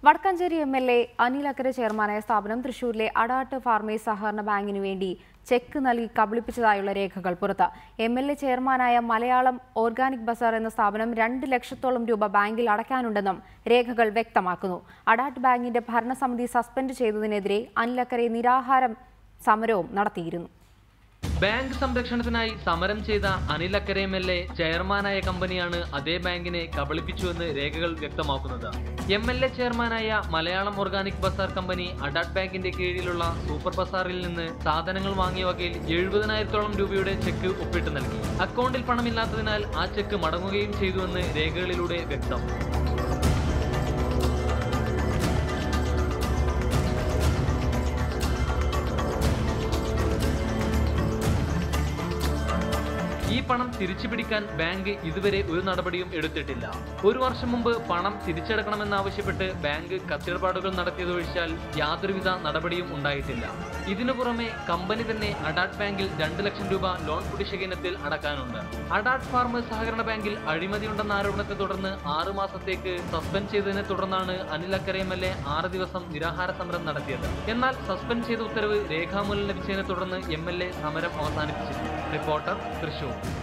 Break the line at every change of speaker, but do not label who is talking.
Vadakkanchery M L A Anil Akkara ചെയർമാനായ സ്ഥാപനം തൃശൂരിലെ അടാട്ട് ഫാർമേഴ്സ് സഹകരണ ബാങ്കിനു വേണ്ടി ചെക്ക് നൽകി കബളിപ്പിച്ചതായുള്ള രേഖകൾ പുറത്ത് എം എൽ എ ചെയർമാനായ മലയാളം ഓർഗാനിക് ബസാർ എന്ന സ്ഥാപനം രണ്ട് ലക്ഷത്തോളം രൂപ ബാങ്കിൽ അടയ്ക്കാനുണ്ടെന്നും രേഖകൾ വ്യക്തമാക്കുന്നു അടാട്ട് ബാങ്കിന്റെ ഭരണസമിതി സസ്പെൻഡ് ചെയ്തതിനെതിരെ അനിൽ അക്കരെ നിരാഹാരം സമരവും നടത്തിയിരുന്നു
ബാങ്ക് സംരക്ഷണത്തിനായി സമരം ചെയ്ത അനിൽ അക്കരെ എം എൽ എ ചെയർമാനായ കമ്പനിയാണ് അതേ ബാങ്കിനെ കബളിപ്പിച്ചുവെന്ന് രേഖകൾ വ്യക്തമാക്കുന്നത് എം എൽ എ ചെയർമാനായ Malayalam organic bazaar company Adat ബാങ്കിന്റെ കീഴിലുള്ള സൂപ്പർ ബസാറിൽ നിന്ന് സാധനങ്ങൾ വാങ്ങിയ വകയിൽ എഴുപതിനായിരത്തോളം രൂപയുടെ ചെക്ക് ഒപ്പിട്ട് നൽകി അക്കൗണ്ടിൽ പണമില്ലാത്തതിനാൽ ആ ചെക്ക് മടങ്ങുകയും ചെയ്തുവെന്ന് രേഖകളിലൂടെ വ്യക്തം ഈ പണം തിരിച്ചു പിടിക്കാൻ ബാങ്ക് ഇതുവരെ ഒരു നടപടിയും എടുത്തിട്ടില്ല ഒരു വർഷം മുമ്പ് പണം തിരിച്ചടക്കണമെന്നാവശ്യപ്പെട്ട് ബാങ്ക് കത്തിടപാടുകൾ നടത്തിയതൊഴിച്ചാൽ യാതൊരുവിധ നടപടിയും ഉണ്ടായിട്ടില്ല ഇതിനു പുറമെ കമ്പനി തന്നെ അഡാട്ട് ബാങ്കിൽ രണ്ട് ലക്ഷം രൂപ ലോൺ കുടിശ്ശിക ഇനത്തിൽ അടക്കാനുണ്ട് അഡാട്ട് ഫാർമേഴ്സ് സഹകരണ ബാങ്കിൽ അഴിമതിയുണ്ടെന്ന ആരോപണത്തെ തുടർന്ന് ആറ് മാസത്തേക്ക് സസ്പെൻഡ് ചെയ്തതിനെ തുടർന്നാണ് അനിൽ അക്കരെ എം എൽ എ ആറ് ദിവസം നിരാഹാര സമരം നടത്തിയത് എന്നാൽ സസ്പെൻഡ് ചെയ്ത ഉത്തരവ് രേഖാമൂലം ലഭിച്ചതിനെ തുടർന്ന് എം എൽ എ സമരം അവസാനിപ്പിച്ചിരുന്നു റിപ്പോർട്ടർ തൃശൂർ